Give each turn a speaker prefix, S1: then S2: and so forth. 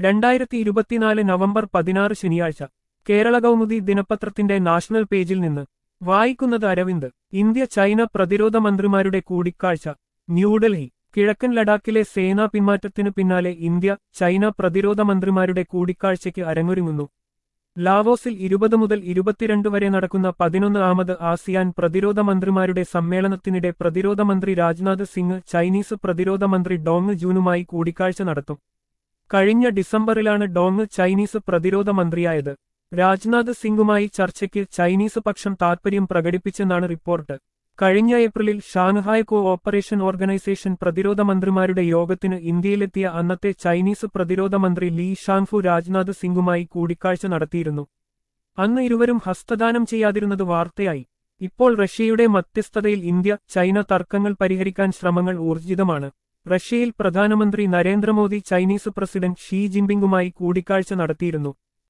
S1: രണ്ടായിരത്തി ഇരുപത്തിനാല് നവംബർ പതിനാറ് ശനിയാഴ്ച കേരള കൗമുദി ദിനപത്രത്തിന്റെ നാഷണൽ പേജിൽ നിന്ന് വായിക്കുന്നത് അരവിന്ദ് ഇന്ത്യ ചൈന പ്രതിരോധ മന്ത്രിമാരുടെ കൂടിക്കാഴ്ച ന്യൂഡൽഹി കിഴക്കൻ ലഡാക്കിലെ സേനാ പിന്മാറ്റത്തിനു പിന്നാലെ ഇന്ത്യ ചൈന പ്രതിരോധ മന്ത്രിമാരുടെ കൂടിക്കാഴ്ചയ്ക്ക് അരങ്ങൊരുങ്ങുന്നു ലാവോസിൽ ഇരുപത് മുതൽ ഇരുപത്തിരണ്ട് വരെ നടക്കുന്ന പതിനൊന്ന് ആമത് ആസിയാൻ പ്രതിരോധ മന്ത്രിമാരുടെ സമ്മേളനത്തിനിടെ പ്രതിരോധ മന്ത്രി രാജ്നാഥ് സിംഗ് ചൈനീസ് പ്രതിരോധ മന്ത്രി ഡോങ് ജൂനുമായി കൂടിക്കാഴ്ച നടത്തും കഴിഞ്ഞ ഡിസംബറിലാണ് ഡോങ് ചൈനീസ് പ്രതിരോധ മന്ത്രിയായത് രാജ്നാഥ് സിംഗുമായി ചർച്ചയ്ക്ക് ചൈനീസ് പക്ഷം താൽപര്യം പ്രകടിപ്പിച്ചെന്നാണ് റിപ്പോർട്ട് കഴിഞ്ഞ ഏപ്രിലിൽ ഷാങ്ഹായ് കോ ഓപ്പറേഷൻ ഓർഗനൈസേഷൻ പ്രതിരോധ മന്ത്രിമാരുടെ യോഗത്തിന് ഇന്ത്യയിലെത്തിയ അന്നത്തെ ചൈനീസ് പ്രതിരോധ മന്ത്രി ലീ ഷാങ്ഫു രാജ്നാഥ് സിംഗുമായി കൂടിക്കാഴ്ച നടത്തിയിരുന്നു അന്ന് ഇരുവരും ഹസ്തദാനം ചെയ്യാതിരുന്നത് വാർത്തയായി ഇപ്പോൾ റഷ്യയുടെ മധ്യസ്ഥതയിൽ ഇന്ത്യ ചൈന തർക്കങ്ങൾ പരിഹരിക്കാൻ ശ്രമങ്ങൾ ഊർജിതമാണ് റഷ്യയിൽ പ്രധാനമന്ത്രി നരേന്ദ്രമോദി ചൈനീസ് പ്രസിഡന്റ് ഷീ ജിൻപിങ്ങുമായി കൂടിക്കാഴ്ച നടത്തിയിരുന്നു